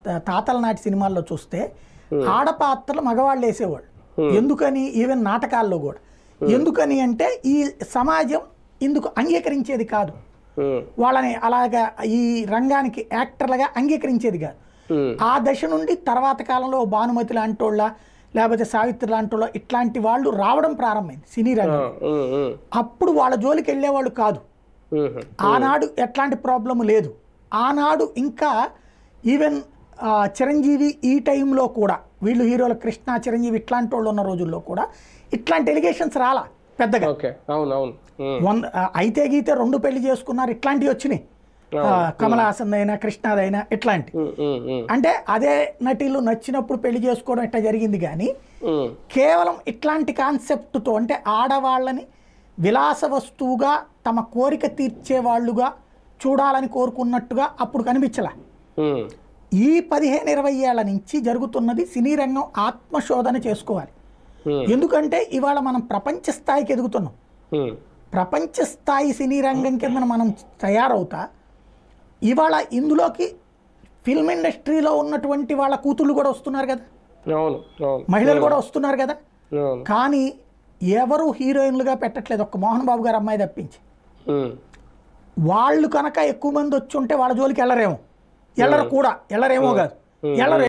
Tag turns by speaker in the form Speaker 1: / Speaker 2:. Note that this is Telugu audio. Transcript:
Speaker 1: త- తాతల నాటి సినిమాల్లో చూస్తే ఆడపాత్రలు మగవాళ్ళు వేసేవాళ్ళు ఎందుకని ఈవెన్ నాటకాల్లో కూడా ఎందుకని అంటే ఈ సమాజం ఇందుకు అంగీకరించేది కాదు
Speaker 2: ఉమ్,
Speaker 1: వాళ్ళని అలాగా ఈ రంగానికి యాక్టర్లుగా అంగీకరించేది కాదు
Speaker 2: ఉమ్,
Speaker 1: ఆ దశ నుండి తర్వాత కాలంలో భానుమతి లాంటి వాళ్ళ లేకపోతే సావిత్రి లాంటి వాళ్ళ ఇట్లాంటి వాళ్ళు రావడం ప్రారంభమైంది సినీ
Speaker 2: ఆ,
Speaker 1: రంగం
Speaker 2: ఉమ్, ఉమ్,
Speaker 1: అప్పుడు వాళ్ళ జోలికి వెళ్ళేవాళ్ళు కాదు
Speaker 2: ఉమ్,
Speaker 1: ఆనాడు ఎట్లాంటి ప్రాబ్లం లేదు ఆనాడు ఇంకా ఈవెన్ ఆ, చిరంజీవి ఈ టైంలో కూడా వీళ్ళు హీరోల కృష్ణ చిరంజీవి ఇట్లాంటి వాళ్ళు ఉన్న రోజుల్లో కూడా ఇట్లాంటి ఎలిగేషన్స్ రాలా పెద్దగా
Speaker 2: ఓకే అవును అవును ఉమ్,
Speaker 1: వంద ఆ, అయితే గీతే రెండు పెళ్లి చేసుకున్నారు ఇట్లాంటివి వచ్చినాయి ఆ, కమల్ హాసన్ అయినా కృష్ణదైనా ఇట్లాంటి
Speaker 2: ఉమ్, ఉమ్, ఉమ్,
Speaker 1: అంటే అదే నటీలు నచ్చినప్పుడు పెళ్లి చేసుకోవడం ఇట్లా జరిగింది కానీ
Speaker 2: ఉమ్,
Speaker 1: కేవలం ఇట్లాంటి కాన్సెప్ట్తో అంటే ఆడవాళ్ళని విలాస వస్తువుగా తమ కోరిక తీర్చే వాళ్ళుగా చూడాలని కోరుకున్నట్టుగా అప్పుడు కనిపించలే
Speaker 2: ఉమ్,
Speaker 1: ఈ పదిహేను ఇరవై ఏళ్ల నుంచి జరుగుతున్నది సినీ రంగం ఆత్మశోధన చేసుకోవాలి
Speaker 2: ఉమ్,
Speaker 1: ఎందుకంటే ఇవాళ మనం ప్రపంచ స్థాయికి ఎదుగుతున్నాం
Speaker 2: ఉమ్,
Speaker 1: ప్రపంచ స్థాయి సినీ రంగం కింద మనం తయారవుతా ఇవాళ ఇందులోకి ఫిల్మ్ ఇండస్ట్రీలో ఉన్నటువంటి వాళ్ళ కూతుళ్ళు కూడా వస్తున్నారు కదా
Speaker 2: అవును అవును
Speaker 1: మహిళలు కూడా వస్తున్నారు కదా
Speaker 2: అవును
Speaker 1: కానీ ఎవరు హీరోయిన్లుగా పెట్టట్లేదు ఒక్క మోహన్ బాబు గారు అమ్మాయి తప్పించి
Speaker 2: ఉమ్,
Speaker 1: వాళ్ళు కనుక ఎక్కువ మంది వచ్చి ఉంటే వాళ్ళ జోలికి వెళ్ళరేమో వెళ్ళరు కూడా వెళ్ళరేమో కాదు వెళ్ళరు